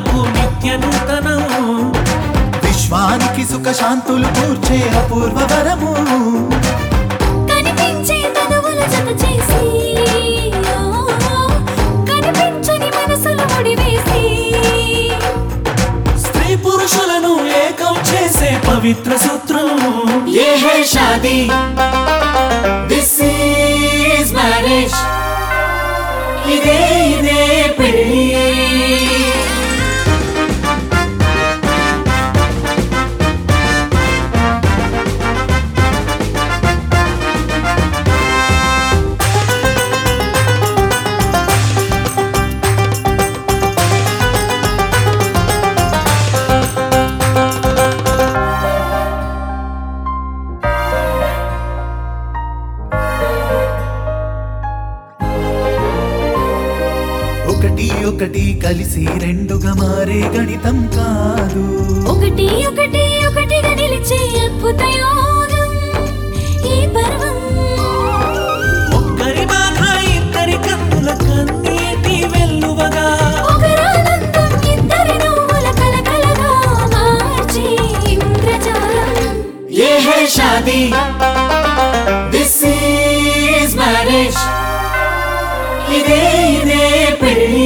నాకు నిత్య నూతనం విశ్వానికి సుఖ శాంతులు కూర్చే అపూర్వ వరము కనిపించే తనువుల జత చేసి ఓ, కనిపించని మనసులు ముడివేసి స్త్రీ పురుషులను ఏకం చేసే పవిత్ర సూత్రం ఏ హై షాదీ దిస్ ఈజ్ మ్యారేజ్ ఇదే ఇదే పెళ్ళి ఒకటి ఒకటి కలిసి రెండుగా మారే గణితం కాదు ఒకటి ఒకటి ఒకటిగా నిలిచే అద్భుత యోగం ఈ పర్వం ఒక్కరి బాధ ఇద్దరి కన్నుల కన్నీటి వెల్లువగా ఒకరానందం ఇద్దరి నవ్వుల కలకలగా మార్చే ఇంద్రజాలం ఏ హై షాదీ దిస్ ఈజ్ మ్యారేజ్ ఇదే ఇదే పెళ్ళి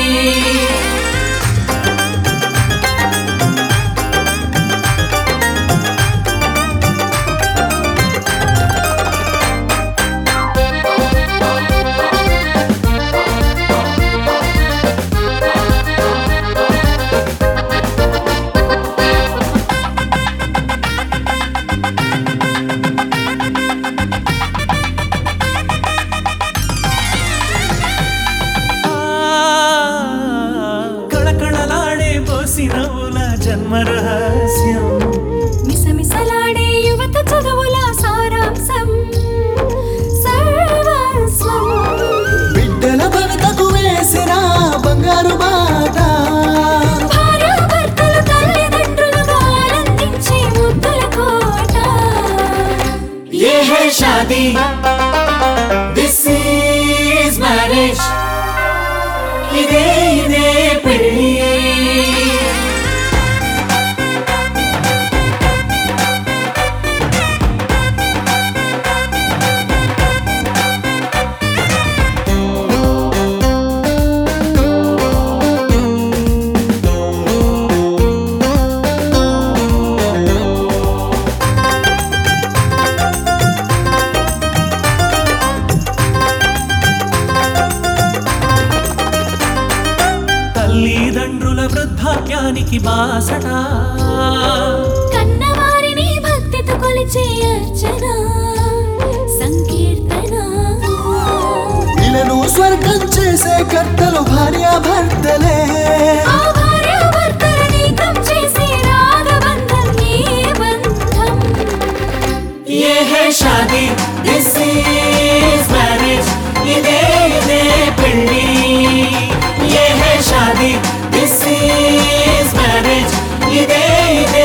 కళకళలాడే పోసి నవ్వుల జన్మ రహస్యం మిసమిసలాడే యువత చదువుల సారాంశం సర్వస్వం బిడ్డల బతుకకు వేసిన బంగారు బాట భార్యాభర్తలు తల్లిదండ్రులుగా ఆనందించే ముద్దుల కోట ఏ హై షాదీ దిస్ ఈజ్ మ్యారేజ్ ఇదే ఇదే పెళ్ళి తల్లిదండ్రుల వృద్ధాప్యానికి బాసట కన్నవారిని భక్తితో కొలిచే అర్చన సంకీర్తన ఇలను స్వర్గం చేసే కర్తలు భార్యాభర్తలే ఆ భార్యాభర్తల నీకం చేసే రాగబంధం నీ బంధం ये है शादी दिस इज मैरिज ఇదే ఇదే పెళ్ళి ये है शादी दिस इज मैरिज ఇదే ఇదే